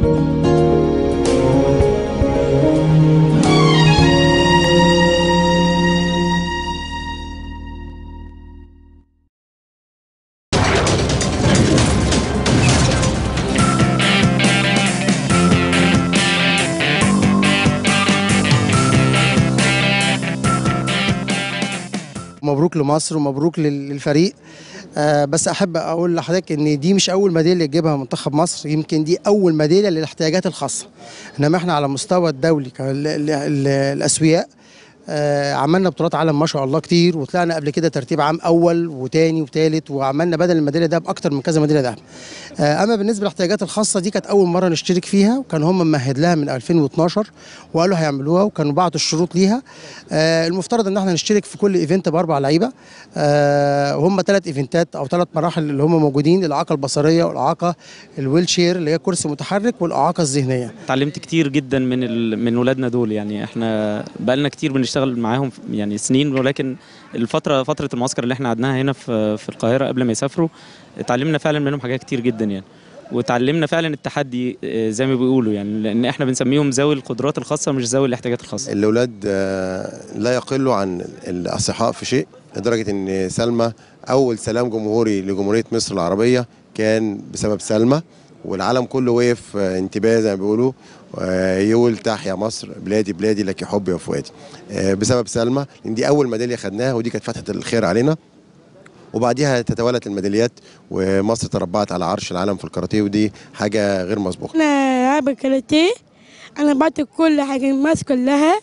مبروك لمصر ومبروك لل- للفريق آه بس احب اقول لحضرتك ان دي مش اول ميداليه تجيبها منتخب مصر يمكن دي اول ميداليه للاحتياجات الخاصه انما احنا على مستوى الدولي كان ال- ال- ال- الاسوياء آه عملنا بطولات عالم ما شاء الله كتير وطلعنا قبل كده ترتيب عام اول وتاني وتالت وعملنا بدل الميداليه ده باكتر من كذا ميداليه ذهب آه اما بالنسبه للاحتياجات الخاصه دي كانت اول مره نشترك فيها وكان هم ممهد لها من 2012 وقالوا هيعملوها وكانوا بعتوا الشروط ليها آه المفترض ان احنا نشترك في كل ايفنت باربع لعيبه آه وهم ثلاث ايفنتات او ثلاث مراحل اللي هم موجودين الاعاقه البصريه والاعاقه الويل شير اللي هي كرسي متحرك والاعاقه الذهنيه اتعلمت كتير جدا من ال... من ولادنا دول يعني احنا بقالنا كتير بنشتغل معاهم يعني سنين ولكن الفتره فتره المعسكر اللي احنا قعدناها هنا في في القاهره قبل ما يسافروا اتعلمنا فعلا منهم حاجات كتير جدا يعني وتعلمنا فعلا التحدي آه، زي ما بيقولوا يعني لان احنا بنسميهم ذوي القدرات الخاصه مش ذوي الاحتياجات الخاصه الاولاد آه، لا يقلوا عن الاصحاء في شيء لدرجه ان سلمى اول سلام جمهوري لجمهوريه مصر العربيه كان بسبب سلمى والعالم كله وقف آه، انتباه زي ما بيقولوا آه، يقول تحيا مصر بلادي بلادي لك حبي وفؤادي آه، بسبب سلمى لان دي اول ميداليه خدناها ودي كانت فتحه الخير علينا وبعديها تتوالت الميداليات ومصر تربعت على عرش العالم في الكاراتيه ودي حاجه غير مسبوقه انا لعبة كاراتيه انا بعطي كل حاجه الماس كلها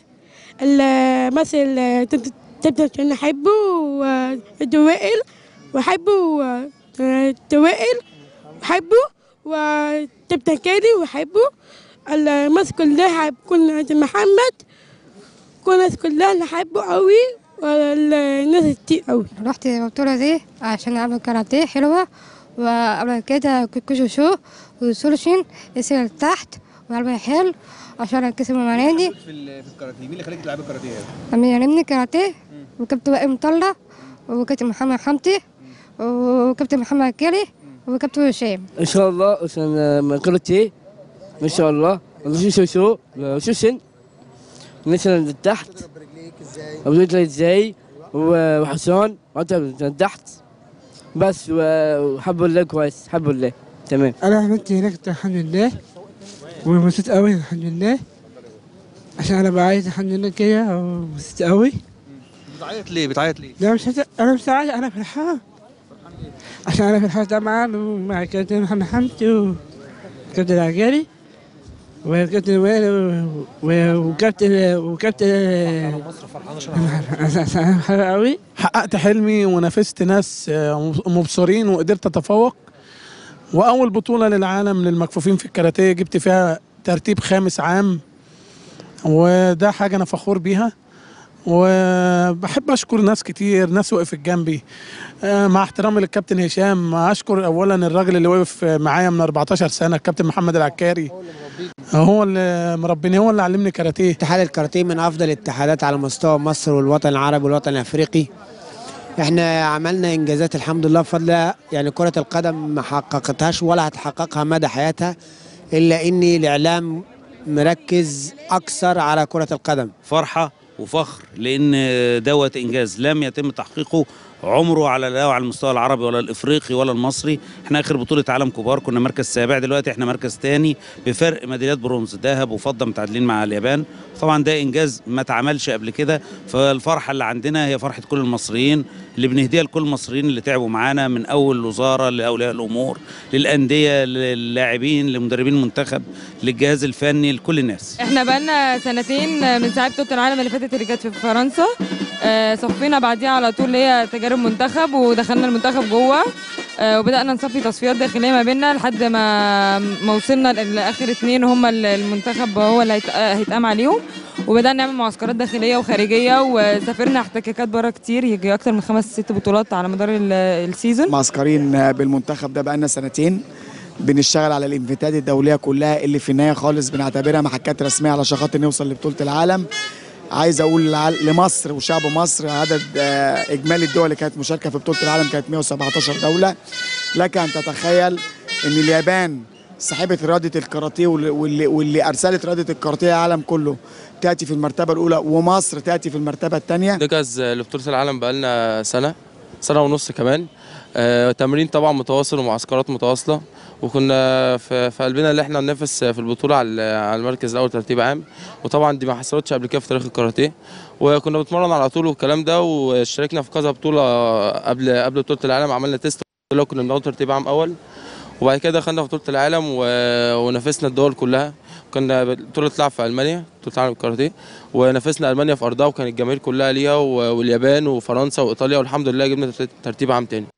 المثل تبدا انا احبه والدوائل واحبه الدوائل واحبه وتبدا كالي واحبه الماس كلها بكون عند محمد كل الناس كلها اللي احبه قوي والناس كتير قوي رحت البطولة دي عشان ألعب كاراتيه حلوة وقبل كده كوكوشو شو وسولوشين يصير تحت وقلبي حلو عشان أكسب المنادي في ال- في الكاراتيه مين اللي خليك تلعبي كاراتيه؟ أمي يعلمني كاراتيه وكابتن وائل مطلع وكابتن محمد حمدي وكابتن محمد كيري وكابتن هشام ان شاء الله عشان كاراتيه ما شاء الله شو شو شو سن مثلا تحت بديت ازاي وحسان وانت تحت بس وحب الله كويس حب الله تمام انا عملت هناك الحمد لله ومبسوط قوي الحمد لله عشان انا بعيط الحمد لله كده ومبسوط قوي بتعيط ليه؟ بتعيط ليه؟ لا مش حت... انا مش عايز انا فرحان عشان انا فرحان طبعا ومع كابتن محمد حمدي وكابتن العجالي وكابتن وائل و- و- وكابتن وكابتن مصر فرحان قوي حققت حلمي ونافست ناس آه، مبصرين وقدرت اتفوق واول بطوله للعالم للمكفوفين في الكاراتيه جبت فيها ترتيب خامس عام وده حاجه انا فخور بيها وبحب اشكر ناس كتير ناس وقفت جنبي آه، مع احترامي للكابتن هشام اشكر اولا الراجل اللي وقف معايا من 14 سنه الكابتن محمد العكاري هو اللي مربيني هو اللي علمني كاراتيه اتحاد الكاراتيه من افضل الاتحادات على مستوى مصر والوطن العربي والوطن الافريقي احنا عملنا انجازات الحمد لله بفضل يعني كره القدم ما حققتهاش ولا هتحققها مدى حياتها الا ان الاعلام مركز اكثر على كره القدم فرحه وفخر لان دوت انجاز لم يتم تحقيقه عمره على لا على المستوى العربي ولا الافريقي ولا المصري احنا اخر بطوله عالم كبار كنا مركز سابع دلوقتي احنا مركز تاني بفرق ميداليات برونز ذهب وفضه متعادلين مع اليابان طبعا ده انجاز ما اتعملش قبل كده فالفرحه اللي عندنا هي فرحه كل المصريين اللي بنهديها لكل المصريين اللي تعبوا معانا من اول وزاره لاولياء الامور للانديه للاعبين لمدربين المنتخب للجهاز الفني لكل الناس احنا بقالنا سنتين من ساعه بطوله العالم اللي فاتت اللي كانت في فرنسا آه، صفينا بعديها على طول اللي هي تجارب منتخب ودخلنا المنتخب جوه آه، وبدانا نصفي تصفيات داخليه ما بيننا لحد ما ما وصلنا لاخر اتنين هم المنتخب هو اللي هيت- آه، هيتقام عليهم وبدانا نعمل معسكرات داخليه وخارجيه وسافرنا احتكاكات بره كتير يجي اكتر من خمس ست بطولات على مدار ال- السيزون معسكرين بالمنتخب ده بقالنا سنتين بنشتغل على الانفتات الدوليه كلها اللي في النهايه خالص بنعتبرها محكات رسميه علشان خاطر نوصل لبطوله العالم عايز اقول لع- لمصر وشعب مصر عدد آه، اجمالي الدول اللي كانت مشاركه في بطوله العالم كانت 117 دوله لك ان تتخيل ان اليابان صاحبه رياضه الكاراتيه واللي, واللي, واللي ارسلت رياضه الكاراتيه العالم كله تاتي في المرتبه الاولى ومصر تاتي في المرتبه الثانيه نجهز لبطولة العالم بقالنا سنة سنة ونص كمان آه، تمرين طبعا متواصل ومعسكرات متواصلة وكنا في في قلبنا اللي احنا ننافس في البطولة على على المركز الأول ترتيب عام وطبعا دي ما حصلتش قبل كده في تاريخ الكاراتيه وكنا بنتمرن على طول والكلام ده واشتركنا في كذا بطولة قبل قبل بطولة العالم عملنا تيست اللي هو كنا بناخد ترتيب عام أول وبعد كده دخلنا في بطولة العالم و- ونافسنا الدول كلها كنا بطولة تلعب في ألمانيا بطولة العالم الكاراتيه ونافسنا ألمانيا في أرضها وكان الجماهير كلها ليها و- واليابان وفرنسا وإيطاليا والحمد لله جبنا ترت- ترتيب عام تاني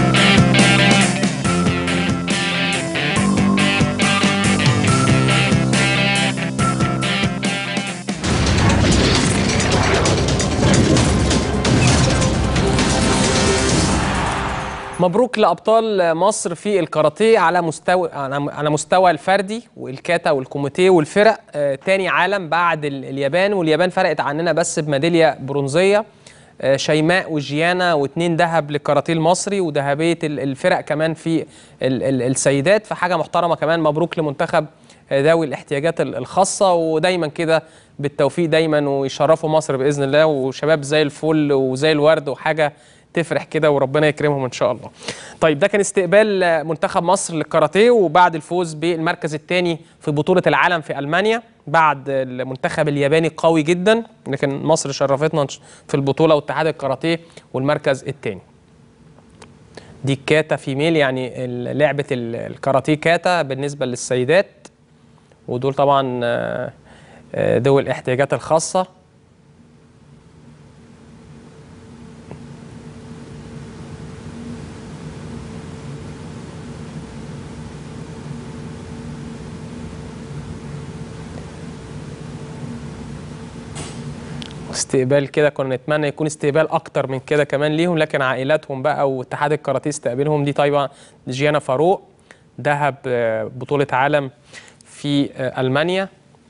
مبروك لابطال مصر في الكاراتيه على مستوى على مستوى الفردي والكاتا والكوميتيه والفرق آه، تاني عالم بعد ال- اليابان واليابان فرقت عننا بس بميداليه برونزيه آه، شيماء وجيانا واثنين ذهب للكاراتيه المصري وذهبيه ال- الفرق كمان في ال- ال- السيدات فحاجه محترمه كمان مبروك لمنتخب آه، ذوي الاحتياجات ال- الخاصه ودايما كده بالتوفيق دايما ويشرفوا مصر باذن الله وشباب زي الفل وزي الورد وحاجه تفرح كده وربنا يكرمهم ان شاء الله. طيب ده كان استقبال آه، منتخب مصر للكاراتيه وبعد الفوز بالمركز الثاني في بطوله العالم في المانيا بعد المنتخب الياباني قوي جدا لكن مصر شرفتنا في البطوله واتحاد الكاراتيه والمركز الثاني. دي كاتا فيميل يعني ال- لعبه ال- الكاراتيه كاتا بالنسبه للسيدات ودول طبعا آه، آه، ذوي الاحتياجات الخاصه استقبال كده كنا نتمنى يكون استقبال اكتر من كده كمان ليهم لكن عائلاتهم بقى واتحاد الكاراتيه استقبلهم دي طيبه جيانا فاروق ذهب آه، بطوله عالم في آه، المانيا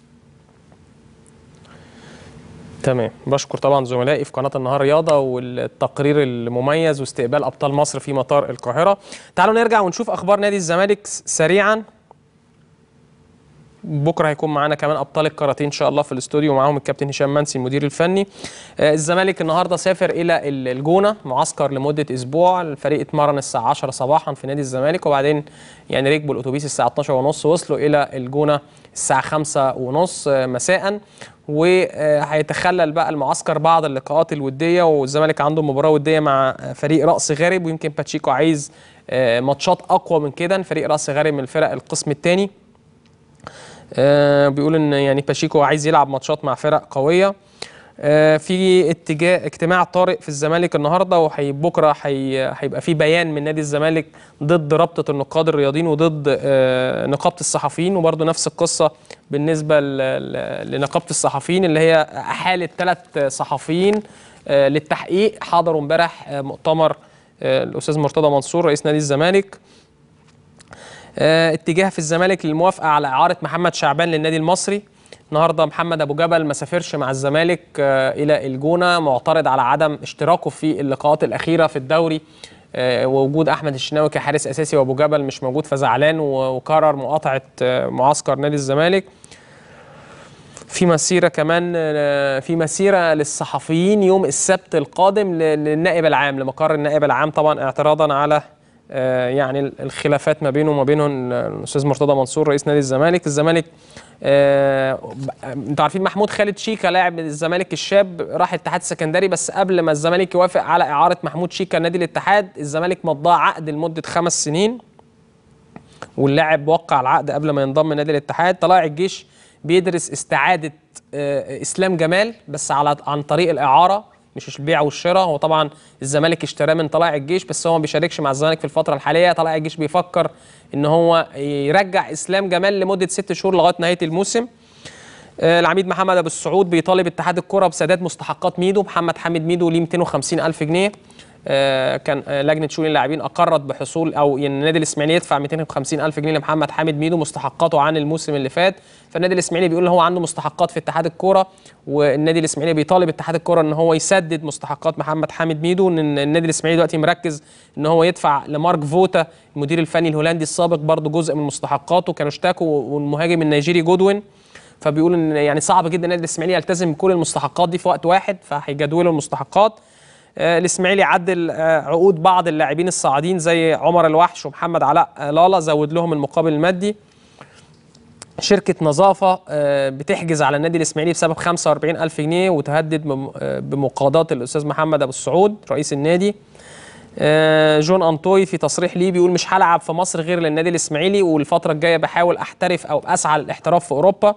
تمام بشكر طبعا زملائي في قناه النهار رياضه والتقرير المميز واستقبال ابطال مصر في مطار القاهره تعالوا نرجع ونشوف اخبار نادي الزمالك س- سريعا بكره هيكون معانا كمان ابطال الكاراتيه ان شاء الله في الاستوديو ومعاهم الكابتن هشام منسي المدير الفني آه، الزمالك النهارده سافر الى ال- الجونه معسكر لمده اسبوع الفريق اتمرن الساعه 10 صباحا في نادي الزمالك وبعدين يعني ركبوا الاتوبيس الساعه 12 ونص وصلوا الى الجونه الساعه 5 ونص مساء وهيتخلل بقى المعسكر بعض اللقاءات الوديه والزمالك عنده مباراه وديه مع فريق راس غارب ويمكن باتشيكو عايز آه، ماتشات اقوى من كده فريق راس غارب من الفرق القسم الثاني آه، بيقول ان يعني باشيكو عايز يلعب ماتشات مع فرق قويه آه، في اتجاه اجتماع طارئ في الزمالك النهارده وهي بكره هي- هيبقى في بيان من نادي الزمالك ضد رابطه النقاد الرياضيين وضد آه، نقابه الصحفيين وبرده نفس القصه بالنسبه ل- ل- لنقابه الصحفيين اللي هي احالت ثلاث صحفيين آه، للتحقيق حضروا امبارح آه، مؤتمر آه، الاستاذ مرتضى منصور رئيس نادي الزمالك آه، اتجاه في الزمالك للموافقه على اعاره محمد شعبان للنادي المصري النهارده محمد ابو جبل ما سافرش مع الزمالك آه، الى الجونه معترض على عدم اشتراكه في اللقاءات الاخيره في الدوري آه، ووجود احمد الشناوي كحارس اساسي وابو جبل مش موجود فزعلان و- وقرر مقاطعه آه، معسكر نادي الزمالك في مسيره كمان آه، في مسيره للصحفيين يوم السبت القادم ل- للنائب العام لمقر النائب العام طبعا اعتراضا على آه، يعني الخلافات ما بينه وما بينهم الاستاذ مرتضى منصور رئيس نادي الزمالك الزمالك آه، ب- انتوا عارفين محمود خالد شيكا لاعب الزمالك الشاب راح الاتحاد السكندري بس قبل ما الزمالك يوافق على اعاره محمود شيكا نادي الاتحاد الزمالك مضاه عقد لمده خمس سنين واللاعب وقع العقد قبل ما ينضم نادي الاتحاد طلائع الجيش بيدرس استعاده آه، اسلام جمال بس على عن طريق الاعاره مش البيع والشراء هو طبعا الزمالك اشتراه من طلائع الجيش بس هو ما بيشاركش مع الزمالك في الفتره الحاليه طلائع الجيش بيفكر ان هو يرجع اسلام جمال لمده ست شهور لغايه نهايه الموسم آه، العميد محمد ابو السعود بيطالب اتحاد الكره بسداد مستحقات ميدو محمد حامد ميدو ليه 250 الف جنيه آه، كان آه، لجنه شؤون اللاعبين اقرت بحصول او يعني النادي الاسماعيلي يدفع 250 الف جنيه لمحمد حامد ميدو مستحقاته عن الموسم اللي فات فالنادي الاسماعيلي بيقول ان هو عنده مستحقات في اتحاد الكوره والنادي الاسماعيلي بيطالب اتحاد الكوره ان هو يسدد مستحقات محمد حامد ميدو ان النادي الاسماعيلي دلوقتي مركز ان هو يدفع لمارك فوتا المدير الفني الهولندي السابق برضه جزء من مستحقاته كانوا اشتكوا والمهاجم النيجيري جودوين فبيقول ان يعني صعب جدا النادي الاسماعيلي يلتزم بكل المستحقات دي في وقت واحد فهيجدولوا المستحقات آه، الاسماعيلي عدل آه، عقود بعض اللاعبين الصاعدين زي عمر الوحش ومحمد علاء آه، لالا زود لهم المقابل المادي شركة نظافة آه، بتحجز على النادي الإسماعيلي بسبب 45 ألف جنيه وتهدد بم- آه، بمقاضاة الأستاذ محمد أبو السعود رئيس النادي آه، جون أنطوي في تصريح ليه بيقول مش هلعب في مصر غير للنادي الإسماعيلي والفترة الجاية بحاول أحترف أو أسعى للاحتراف في أوروبا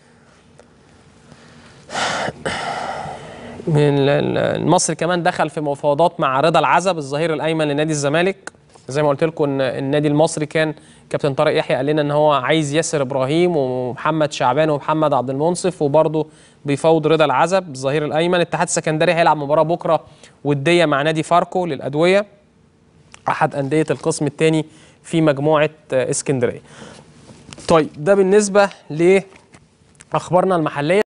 من ال- ال- المصري كمان دخل في مفاوضات مع رضا العزب الظهير الايمن لنادي الزمالك زي ما قلت لكم ان النادي المصري كان كابتن طارق يحيى قال لنا ان هو عايز ياسر ابراهيم ومحمد شعبان ومحمد عبد المنصف وبرضه بيفاوض رضا العزب الظهير الايمن الاتحاد السكندري هيلعب مباراه بكره وديه مع نادي فاركو للادويه احد انديه القسم الثاني في مجموعه آه، اسكندريه طيب ده بالنسبه لاخبارنا المحليه